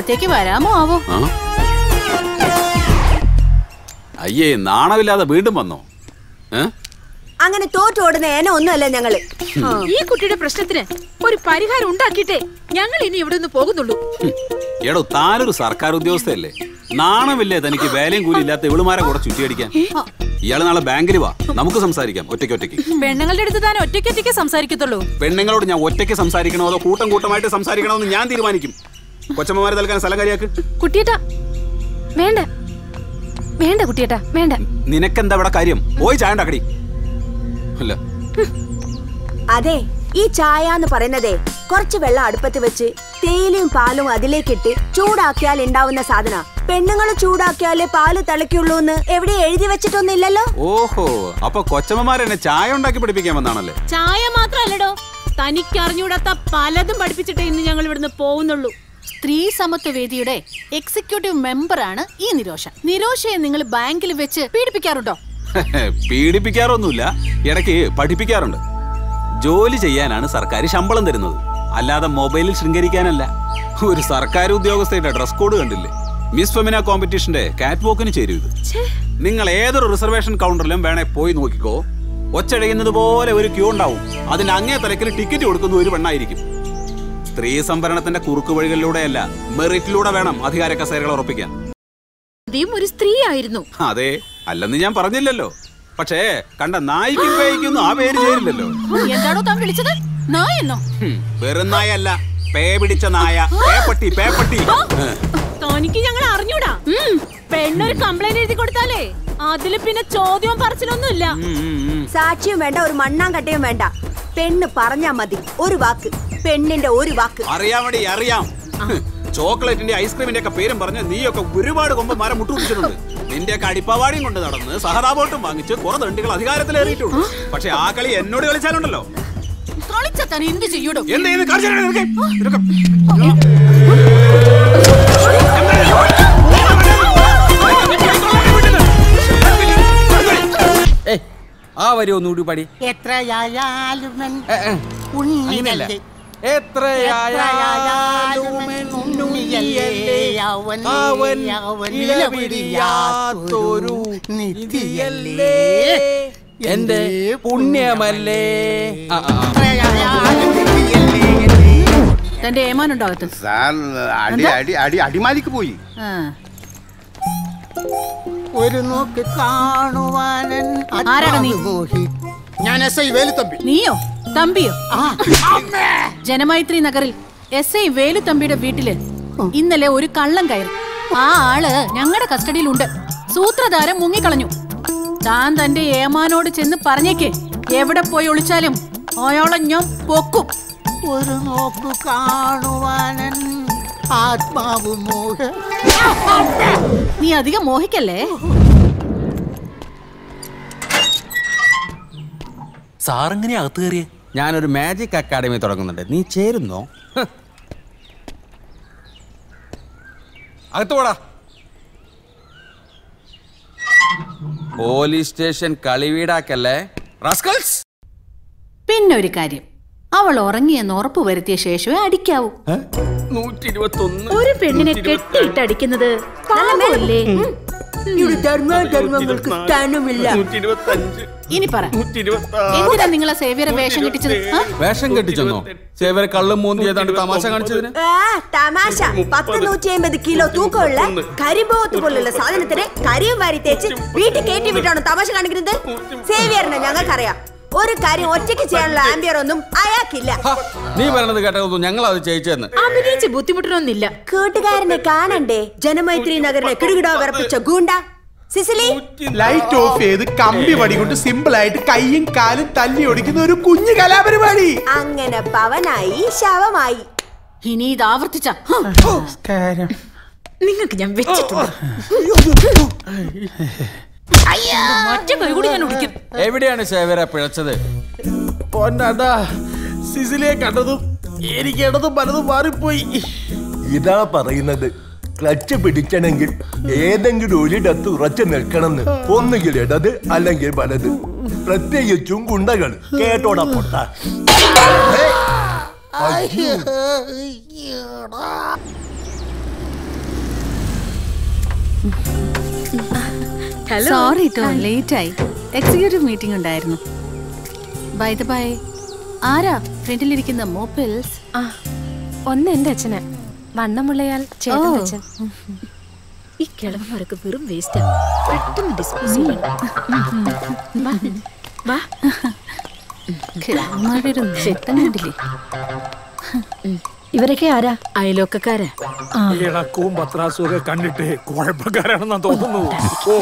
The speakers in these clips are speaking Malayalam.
അകത്തേക്ക് വരാമോ ആവോ ആ? അയ്യേ നാണമില്ലാതെ വീണ്ടും വന്നോ ഏ? അങ്ങനെ തോറ്റോടുന്ന ഏന ഒന്നുമല്ല ഞങ്ങള് ഈ കുട്ടിയുടെ പ്രശ്നത്തിന് ഒരു പരിഹാരം ഉണ്ടാക്കിയിട്ടേ ഞങ്ങൾ ഇനി ഇവിടെ നിന്ന് പോകുന്നുള്ളൂ ഹും. എടോ താനൊരു സർക്കാർ ഉദ്യോഗസ്ഥയല്ലേ നാണമില്ലേ തനിക്ക് വേലയും കൂലി ഇല്ലാത്ത ഇവളുമാരെ കൂടെ ചുറ്റിയടിക്കാൻ ഇയാള് നാളെ ബാങ്കിൽ വാ നമുക്ക് സംസാരിക്കാം ഒറ്റയ്ക്ക് ഒറ്റയ്ക്ക് പെണ്ണുങ്ങളുടെ അടുത്ത് താൻ ഒറ്റയ്ക്ക് ഒറ്റയ്ക്ക് സംസാരിക്കത്തുള്ളൂ പെണ്ണുങ്ങളോട് ഞാൻ ഒറ്റയ്ക്ക് സംസാരിക്കണോ അതോ കൂട്ടം കൂട്ടമായിട്ട് സംസാരിക്കണോ എന്ന് ഞാൻ തീരുമാനിക്കും കൊച്ചമ്മമാരെ തൽക്കാൻ സ്ഥലം കാര്യാക്ക് കുട്ടിയേട്ടാ വേണ്ട വേണ്ട കുട്ടിയേട്ടാ വേണ്ട നിനക്കെന്താ ഇവിടെ കാര്യം പോയി ചായ ഉണ്ടാക്കടി അല്ല അതെ ഈ ചായ എന്ന് പറയുന്നതേ കുറച്ച് വെള്ളം അടുപ്പത്ത് വെച്ച് തേയിലയും പാലും അതിലേക്കിട്ട് ചൂടാക്കിയാൽ ഉണ്ടാവുന്ന സാധന പെണ്ണുങ്ങൾ ചൂടാക്കിയാലേ പാല് തിളയ്ക്കുള്ളൂ എന്ന് എവിടെ എഴുതി വെച്ചിട്ടൊന്നുമില്ലല്ലോ ഓഹോ അപ്പൊ കൊച്ചമ്മമാരെന്നെ ചായ ഉണ്ടാക്കി പഠിപ്പിക്കാൻ വന്നാണല്ലേ ചായ മാത്രല്ലടോ തനിക്ക് അറിഞ്ഞൂടാത്ത പലതും പഠിപ്പിച്ചിട്ടേ ഇന്ന് ഞങ്ങൾ ഇവിടുന്ന് പോകുന്നുള്ളൂ സ്ത്രീ സമത്വ വേദിയുടെ എക്സിക്യൂട്ടീവ് മെമ്പറാണ് ഈ നിരോഷ നിരോഷയെ നിങ്ങൾ ബാങ്കിൽ വെച്ച് പീഡിപ്പിക്കാറുണ്ടോ പീഡിപ്പിക്കാറൊന്നുമില്ല ഇടയ്ക്ക് പഠിപ്പിക്കാറുണ്ട് ജോലി ചെയ്യാനാണ് സർക്കാർ ശമ്പളം തരുന്നത് അല്ലാതെ മൊബൈലിൽ ശൃംഗരിക്കാനല്ല ഒരു സർക്കാർ ഉദ്യോഗസ്ഥയുടെ ഡ്രസ് കോഡ് കണ്ടില്ലേ മിസ് ഫെമിന കോമ്പറ്റീഷന്റെ കാറ്റ് വോക്കിന് ചേരും ഇത് നിങ്ങൾ ഏതൊരു റിസർവേഷൻ കൗണ്ടറിലും വേണേ പോയി നോക്കിക്കോ ഒച്ചഴയുന്നത് പോലെ ഒരു ക്യൂ ഉണ്ടാവും അതിന്റെ അങ്ങേ തലക്കിൽ ടിക്കറ്റ് കൊടുക്കുന്ന ഒരു പെണ്ണായിരിക്കും സ്ത്രീ സംവരണത്തിന്റെ കുറുക്കു വഴികളിലൂടെയല്ല മെറിറ്റിലൂടെ വേണം അധികാര കസേരകൾ ഉറപ്പിക്കാൻ ആദ്യം ഒരു സ്ത്രീ ആയിരുന്നു അതെ അല്ലെന്ന് ഞാൻ പറഞ്ഞില്ലല്ലോ പക്ഷേ കണ്ട നായിക്കും പേയ്ക്കൊന്നും ആ പേര് ചേരില്ലല്ലോ എന്താണോ താൻ വിളിച്ചത് നായെന്നോ ഹും, വെറും നായല്ല പേ പിടിച്ച നായ പേപ്പട്ടി പേപ്പട്ടി ഏ, തനിക്ക് ഞങ്ങൾ അറിഞ്ഞൂടാ ഉം. പെണ്ണൊരു കംപ്ലൈന്റ് എഴുതി കൊടുത്താലേ അതില് പിന്നെ ചോദ്യവും പറച്ചിലൊന്നുമില്ല ഉം, ഉം, ഉം. സാക്ഷിയും വേണ്ട ഒരു മണ്ണാങ്കട്ടയും വേണ്ട പെണ്ണ് പറഞ്ഞാ മതി ഒരു വാക്ക് പെണ്ണിന്റെ ഒരു വാക്ക് അറിയാമടി അറിയാം ഹ്, ചോക്ലേറ്റിന്റെ ഐസ്ക്രീമിന്റെ ഒക്കെ പേരും പറഞ്ഞ് നീയൊക്കെ ഒരുപാട് കൊമ്പ് മരം മുട്ടുപിടിച്ചിട്ടുണ്ട് നിന്റെ ഒക്കെ അടിപ്പവാടിയും കൊണ്ട് നടന്ന് സഹതാപോട്ടും വാങ്ങിച്ച് കുറെ തണ്ടികൾ അധികാരത്തിലേറിയിട്ടുണ്ട് പക്ഷെ ആ കളി എന്നോട് കളിച്ചാലുണ്ടല്ലോ കളിച്ച താൻ എന്ത് ചെയ്യൂടോ എന്ത് ചെയ്യുന്നു കാണിച്ചു തരാം നിനക്ക്. നിനക്ക് ഏയ്, ആ വരി ഒന്നുകൂടി പാടി എത്രയായാലും എൻ ഏ, ഏ, ഉണ്ണിയല്ലേ എത്രയായാലും ഉണ്ണിയല്ലേ അവൻ അവൻ അവൻ ഇലപിരിയാത്തൊരു നിധിയല്ലേ എന്റെ പുണ്യമല്ലേ ആ, ആ, ആ. എത്രയായാലും നിധിയല്ലേ തന്റെ ഏമാനുണ്ടോ അകത്ത് സാർ അടി അടി അടി അടിമാലിക്ക് പോയി ആ. ഒരു നോക്ക് കാണുവാനൻ ആരാടാ നീ? മോഹി ഞാൻ എസ് ഐ വേലുത്തമ്പി നീയോ തമ്പിയോ ജനമൈത്രി നഗറിൽ എസ് ഐ വേലുത്തമ്പിയുടെ വീട്ടില് ഇന്നലെ ഒരു കള്ളം കയറി ആ ആള് ഞങ്ങളുടെ കസ്റ്റഡിയിലുണ്ട് സൂത്രധാരൻ മുങ്ങിക്കളഞ്ഞു താൻ തന്റെ ഏമാനോട് ചെന്ന് പറഞ്ഞേക്ക് എവിടെ പോയി ഒളിച്ചാലും അയാളെ ഞാൻ പൊക്കും ഒരു നോക്ക് കാണുവാനൻ ആത്മാവ് മോഹ നീ അധികം മോഹിക്കല്ലേ സാറെങ്ങനെ അകത്ത് കയറിയേ ഞാനൊരു മാജിക് അക്കാഡമി തുടങ്ങുന്നുണ്ട് നീ ചേരുന്നോ ഹ്. അകത്ത് പോടാ പോലീസ് സ്റ്റേഷൻ കളിവീടാക്കല്ലേ റസ്കൽസ് പിന്നെ ഒരു കാര്യം അവൾ ഉറങ്ങിയെന്ന് ഉറപ്പ് വരുത്തിയ ശേഷമേ അടിക്കാവൂ നൂറ്റി ഇരുപത്തി ഒന്ന് ഒരു പെണ്ണിനെ കെട്ടിയിട്ട് അടിക്കുന്നത് പാപമല്ലേ ഇവിടെ ധർമ്മധർമ്മങ്ങൾക്ക് സ്ഥാനമില്ല ഇനി പറ എന്തിനാ നിങ്ങളെ സേവിയറെ വേഷം കെട്ടിച്ചത് ആ? വേഷം കെട്ടിച്ചെന്നോ സേവരെ കള്ളും മൂന്തി ഏതാണ്ട് തമാശ കാണിച്ചതിന് ആ, തമാശ പത്ത് നൂറ്റി അമ്പത് കിലോ തൂക്കമുള്ള കരിമ്പോത്ത് പോലുള്ള സാധനത്തിന് കരിയും വാരി തേച്ച് വീട്ടിൽ കയറ്റി വിട്ടാണോ തമാശ കാണിക്കുന്നത് സേവിയറിനെ ഞങ്ങൾക്കറിയാം ഒരു കാര്യം ഒറ്റയ്ക്ക് ചെയ്യാനുള്ള ആംബിയർ ഒന്നും അയാൾക്കില്ല ഹ, നീ പറയണത് കേട്ടതൊന്നും ഞങ്ങൾ അത് ചെയ്യിച്ചെന്ന് അഭിനയിച്ച് ബുദ്ധിമുട്ടണമെന്നില്ല കൂട്ടുകാരനെ കാണണ്ടേ ജനമൈത്രി നഗറിലെ കിടുകിടോ വിറപ്പിച്ച ഗൂണ്ട സിസിലി ലൈറ്റ് ഓഫ് ചെയ്ത് കമ്പി വടി കൊണ്ട് സിമ്പിൾ ആയിട്ട് കൈയും കാലും തല്ലി ഒടിക്കുന്ന ഒരു കുഞ്ഞു കലാപരിപാടി അങ്ങനെ പവനായി ശവമായി ഇനി ഇത് ആവർത്തിച്ച നിങ്ങൾക്ക് ഞാൻ വെച്ചിട്ടുണ്ട് മറ്റേ കൈ കൂടി ഞാൻ ഒടിക്കും എവിടെയാണ് സേവരെ പിഴച്ചത് പൊന്നടാ സിസിലിയെ കണ്ടതും എനിക്ക് ഇടതും പലതും മാറിപ്പോയി ഇതാ പറയുന്നത് ക്ലച്ച് പിടിക്കണമെങ്കിൽ ഏതെങ്കിലും ഒരിടത്ത് ഉറച്ചു നിൽക്കണമെന്ന് ഒന്നുകിൽ ഇടത് അല്ലെങ്കിൽ വലത് പ്രത്യേകിച്ചും ഗുണ്ടകൾ കേട്ടോടാ പൊട്ട ഹലോ സോറി കേട്ടോ ലേറ്റ് ആയി എക്സിക്യൂട്ടീവ് മീറ്റിംഗ് ഉണ്ടായിരുന്നു ബൈ ദ ബൈ ആരാ ഫ്രണ്ടിലിരിക്കുന്ന മോപ്പിൾസ് ആ ഒന്ന് എന്റെ അച്ഛന് വണ്ണമുള്ളയാൾ ചേട്ടന്റെ ഓ. അച്ഛൻ ഈ കിളവന്മാരൊക്കെ വെറും വേസ്റ്റാ പെട്ടെന്ന് ഡിസ്പോസ് ചെയ്യണം വാ. വാ കിളവന്മാരുടെ ഒരു നേട്ടം കണ്ടില്ലേ ഇവരൊക്കെ ആരാ അയലോക്കക്കാരാ ഇളക്കവും പത്രാസും ഒക്കെ കണ്ടിട്ട് കുഴപ്പക്കാരാണെന്നാ തോന്നുന്നു ഓ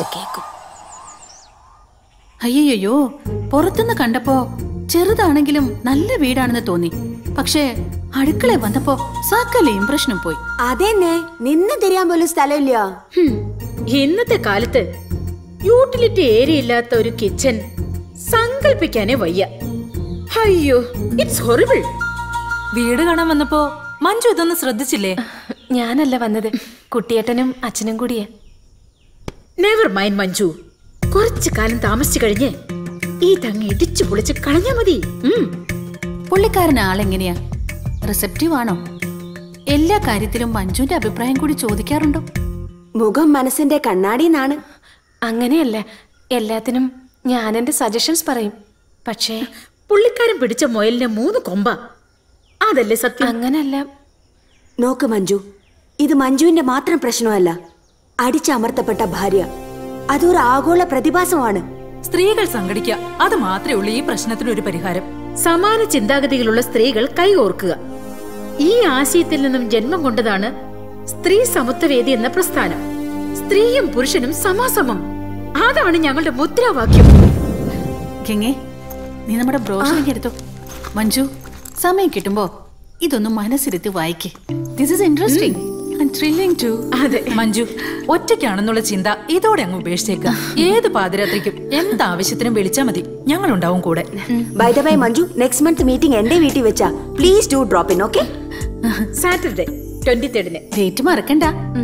അയ്യയ്യോ പുറത്തുനിന്ന് കണ്ടപ്പോ ചെറുതാണെങ്കിലും നല്ല വീടാണെന്ന് തോന്നി പക്ഷേ അടുക്കള വന്നപ്പോ സകല ഇംപ്രഷനും പോയി അതെന്നെ നിന്ന് തിരിയാൻ പോലും സ്ഥലമില്ല ഹും, ഇന്നത്തെ കാലത്ത് യൂട്ടിലിറ്റി ഏരിയ ഇല്ലാത്ത ഒരു കിച്ചൺ സങ്കല്പിക്കാനേ വയ്യ അയ്യോ ഇറ്റ്സ് ഹൊറിബിൾ വീട് കാണാൻ വന്നപ്പോ മഞ്ജു ഇതൊന്നും ശ്രദ്ധിച്ചില്ലേ ഞാനല്ല വന്നത് കുട്ടിയേട്ടനും അച്ഛനും കൂടിയാ നെവർ മൈൻഡ് മഞ്ജു കുറച്ചു കാലം താമസിച്ചു കഴിഞ്ഞ് ഈ തങ്ങ ഇടിച്ചു പൊളിച്ച് കളഞ്ഞാ മതി ഉം. പുള്ളിക്കാരൻ ആളെങ്ങനെയാ റിസപ്റ്റീവ് ആണോ എല്ലാ കാര്യത്തിലും മഞ്ജുവിന്റെ അഭിപ്രായം കൂടി ചോദിക്കാറുണ്ടോ മുഖം മനസ്സിന്റെ കണ്ണാടിന്നാണ് അങ്ങനെയല്ല എല്ലാത്തിനും ഞാൻ എന്റെ സജഷൻസ് പറയും പക്ഷേ പുള്ളിക്കാരൻ പിടിച്ച മുയലിന് മൂന്ന് കൊമ്പ അതല്ലേ സത്യം അങ്ങനല്ല നോക്ക് മഞ്ജു ഇത് മഞ്ജുവിന്റെ മാത്രം പ്രശ്നമല്ല അടിച്ചമർത്തപ്പെട്ട ഭാര്യ അതൊരു ആഗോള പ്രതിഭാസമാണ് സ്ത്രീകൾ സംഘടിക്കുക അത് മാത്രമേ ഉള്ളൂ ഈ പ്രശ്നത്തിന് ഒരു പരിഹാരം സമാന ചിന്താഗതികളുള്ള സ്ത്രീകൾ കൈകോർക്കുക ഈ ആശയത്തിൽ നിന്നും ജന്മം കൊണ്ടതാണ് സ്ത്രീ സമത്വവേദി എന്ന പ്രസ്ഥാനം സ്ത്രീയും പുരുഷനും സമാസമം അതാണ് ഞങ്ങളുടെ മുദ്രാവാക്യം ഗംഗേ നീ നമ്മുടെ ബ്രോഷറിങ് എടുത്തോ മഞ്ജു സമയം കിട്ടുമ്പോ ഇതൊന്ന് മനസ്സിരുത്തി വായിക്കേ this is interesting thrilling too അതെ മഞ്ജു ഒറ്റയ്ക്കാണെന്നുള്ള ചിന്ത ഇതോടെ അങ്ങ് ഉപേക്ഷിച്ചേക്കാം ഏത് പാതിരാത്രിക്കും എന്ത് ആവശ്യത്തിനും വിളിച്ചാ മതി ഞങ്ങളുണ്ടാവും കൂടെ by the by Manju next month meeting എന്റെ വീട്ടിൽ വെച്ചാ please do drop in okay Saturday twenty തേർഡിന് ഡേറ്റ് മറക്കണ്ട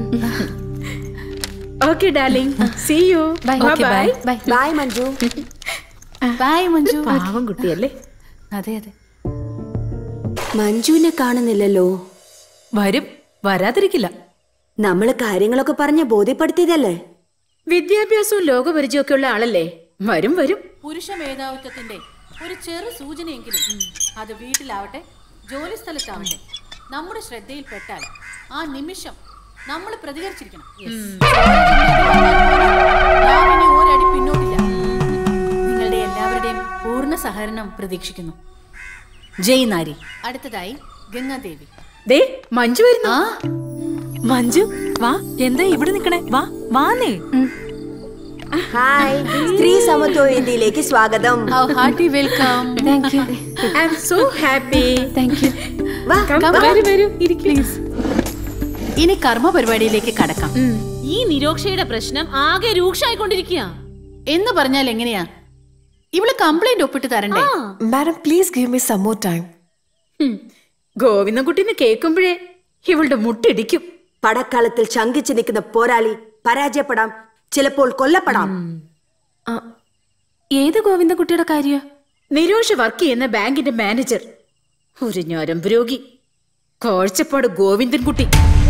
okay darling see you Bye. Okay, bye. Bye. Bye Manju bye Manju പാവം കുട്ടിയല്ലേ അതെ അതെ മഞ്ജുവിനെ കാണുന്നില്ലല്ലോ വരും വരാതിരിക്കില്ല നമ്മള് കാര്യങ്ങളൊക്കെ പറഞ്ഞ് ബോധ്യപ്പെടുത്തിയതല്ലേ വിദ്യാഭ്യാസവും ലോകപരിചയമൊക്കെ ഉള്ള ആളല്ലേ വരും വരും പുരുഷ മേധാവിത്വത്തിന്റെ ഒരു ചെറു സൂചനയെങ്കിലും അത് വീട്ടിലാവട്ടെ ജോലി സ്ഥലത്താവട്ടെ നമ്മുടെ ശ്രദ്ധയിൽപ്പെട്ടാൽ ആ നിമിഷം നമ്മൾ പ്രതികരിച്ചിരിക്കണം നാം ഇനി ഒരടി പിന്നോട്ടില്ല നിങ്ങളുടെ എല്ലാവരുടെയും പൂർണ്ണ സഹകരണം പ്രതീക്ഷിക്കുന്നു ജയ് നാരി അടുത്തതായി ഗംഗാദേവി ദേ മഞ്ജു വരുന്നു ആ മഞ്ജു വാ എന്താ ഇവിടെ നിക്കണേ വാ വാന്നേ ഹായ് സ്ത്രീ സമത്വ വേദിയിലേക്ക് സ്വാഗതം hearty welcome thank you I am so happy thank you വാ വരൂ വരൂ ഇരിക്കൂ ഇനി കർമ്മ പരിപാടിയിലേക്ക് കടക്കാം ഈ നിരോക്ഷയുടെ പ്രശ്നം ആകെ രൂക്ഷമായിക്കൊണ്ടിരിക്കുക എന്ന് പറഞ്ഞാൽ എങ്ങനെയാ ഇവള് കംപ്ലൈന്റ് ഒപ്പിട്ട് തരണ്ടേ Madam, please give me some more time. ഗോവിന്ദൻകുട്ടിനെ കേൾക്കുമ്പോഴേ ഇവളുടെ മുട്ടിടിക്കും പടക്കളത്തിൽ ശങ്കിച്ചു നിൽക്കുന്ന പോരാളി പരാജയപ്പെടാം ചിലപ്പോൾ കൊല്ലപ്പെടാം ഏത് ഗോവിന്ദകുട്ടിയുടെ കാര്യ നിരോഷ വർക്ക് ചെയ്യുന്ന ബാങ്കിന്റെ മാനേജർ ഒരു ഞരമ്പ് രോഗി കാഴ്ചപ്പാട് ഗോവിന്ദൻകുട്ടി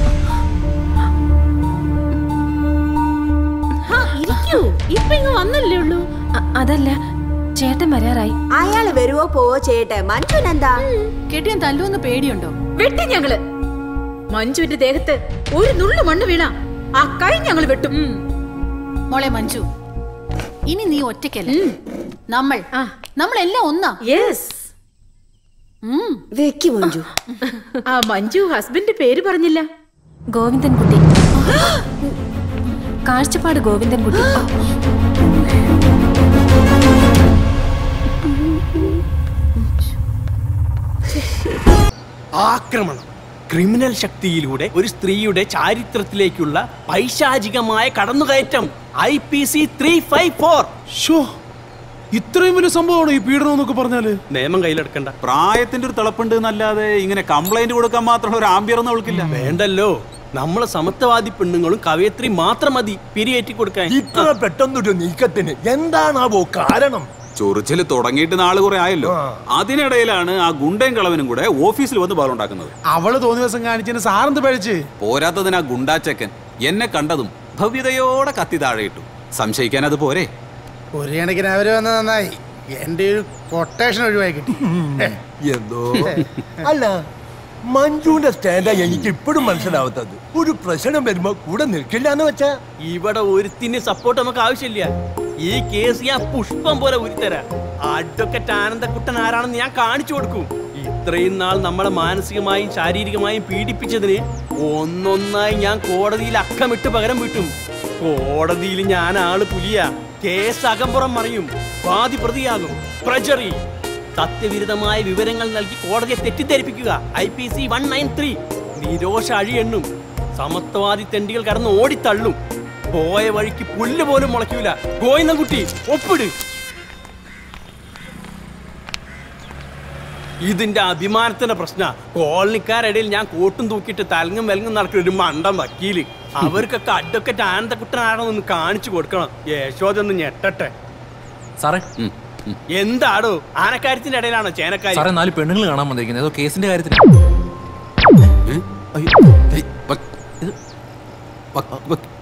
ഇരിക്കൂ ഇപ്പൊ ഇങ്ങ് വന്നല്ലേ ഉള്ളൂ അതല്ല ചേട്ടൻ വരാറായി അയാള് വരുവോ പോവോ ചെയ്യട്ടെ മഞ്ജുനെന്താ കെട്ടിയാൻ തല്ലുവെന്ന് പേടിയുണ്ടോ വെട്ടി ഞങ്ങള് മഞ്ജുവിന്റെ ദേഹത്ത് ഒരു നുള്ളു മണ്ണ് വീണ ആ കൈ ഞങ്ങൾ വെട്ടും മോളെ മഞ്ജു ഇനി നീ ഒറ്റയ്ക്കല്ല നമ്മൾ ആ. നമ്മളെല്ലാം ഒന്നാ യെസ് ഉം. വെക്ക് മഞ്ജു ആ മഞ്ജു ഹസ്ബൻഡ് പേര് പറഞ്ഞില്ല ഗോവിന്ദൻകുട്ടി കാഴ്ചപ്പാട് ഗോവിന്ദൻകുട്ടി ആക്രമണം ക്രിമിനൽ ശക്തിയിലൂടെ ഒരു സ്ത്രീയുടെ ചാരിത്രത്തിലേക്കുള്ള പൈശാചികമായ കടന്നുകയറ്റം I P C three five four ഷോ ഇത്രയും വലിയ സംഭവമാണ് ഈ പീഡനം എന്നൊക്കെ പറഞ്ഞാല് നിയമം കയ്യിലെടുക്കണ്ട പ്രായത്തിന്റെ ഒരു തിളപ്പുണ്ട് എന്നല്ലാതെ ഇങ്ങനെ കംപ്ലൈന്റ് കൊടുക്കാൻ മാത്രമുള്ള ഒരു ആംബിയർ ഒന്നും അവൾക്കില്ല വേണ്ടല്ലോ നമ്മളെ സമത്വവാദി പെണ്ണുങ്ങളും കവയത്രി മാത്രം മതി പിരിയേറ്റി കൊടുക്കാൻ ഇത്ര പെട്ടെന്നൊരു നീക്കത്തിന് എന്താണാവോ കാരണം ചൊറിച്ചില് തുടങ്ങിയിട്ട് നാള് കുറെ ആയല്ലോ ആ. അതിനിടയിലാണ് ആ ഗുണ്ടയും കളവനും കൂടെ ഓഫീസിൽ വന്ന് ബഹളുണ്ടാക്കുന്നത് അവള് തോന്നിയ ദിവസം കാണിച്ചതിന് സാറെന്ത് പഴിച്ച് പോരാത്തതിന് ആ ഗുണ്ടാച്ചക്കൻ എന്നെ കണ്ടതും ഭവ്യതയോടെ കത്തി താഴെ ഇട്ടു സംശയിക്കാൻ അത് പോരെ ഒരു കണക്കിന് അവര് വന്നത് നന്നായി എന്റെ ഒരു കൊട്ടേഷൻ ഒഴിവായി കിട്ടി എന്തോ അല്ല മഞ്ജുവിന്റെ സ്റ്റാൻഡാ എനിക്ക് ഇപ്പോഴും മനസ്സിലാവാത്തത് ഒരു പ്രശ്നം വരുമ്പോ കൂടെ നിൽക്കില്ല എന്ന് വെച്ചാ ഇവിടെ ഒരുത്തിന് സപ്പോർട്ട് നമുക്ക് ആവശ്യമില്ല ഈ കേസ് ഞാൻ പുഷ്പം പോലെ ഉരുത്തരാ അഡ്വക്കറ്റ് ആനന്ദക്കുട്ടൻ ആരാണെന്ന് ഞാൻ കാണിച്ചു കൊടുക്കും ഇത്രയും നാൾ നമ്മളെ മാനസികമായും ശാരീരികമായും പീഡിപ്പിച്ചതിന് ഒന്നൊന്നായി ഞാൻ കോടതിയിൽ അക്കമിട്ട് പകരം വീട്ടും കോടതിയിൽ ഞാൻ ആള് പുലിയ കേസ് അകമ്പുറം മറിയും വാദി പ്രതിയാകും പ്രജറി സത്യവിരുദ്ധമായ വിവരങ്ങൾ നൽകി കോടതിയെ തെറ്റിദ്ധരിപ്പിക്കുക I P C one nine three Nirosha അഴിയെണ്ണും സമത്വവാദി തെണ്ടികൾ കടന്ന് ഓടിത്തള്ളും പോയ വഴിക്ക് പുല്ല് പോലും മുളയ്ക്കൂല ഗോയിന്നകുട്ടി ഒപ്പിട് ഇതിന്റെ അഭിമാനത്തിന്റെ പ്രശ്ന കോളനിക്കാരിടയിൽ ഞാൻ കോട്ടും തൂക്കിയിട്ട് തലങ്ങും വെലങ്ങും നടക്കുന്ന ഒരു മണ്ടം വക്കീല് അവർക്കൊക്കെ അഡ്വക്കറ്റ് ആനന്ദക്കുട്ടനാണെന്ന് കാണിച്ചു കൊടുക്കണം യശോദ ഒന്ന് ഞെട്ടട്ടെ സാറേ എന്താടോ ആനക്കാര്യത്തിന്റെ ഇടയിലാണോ ചേനക്കാരി സാറേ നാല് പെണ്ണുങ്ങൾ കാണാൻ വന്നിരിക്കുന്നത് ഏതോ കേസിന്റെ കാര്യത്തിന് വ- വ-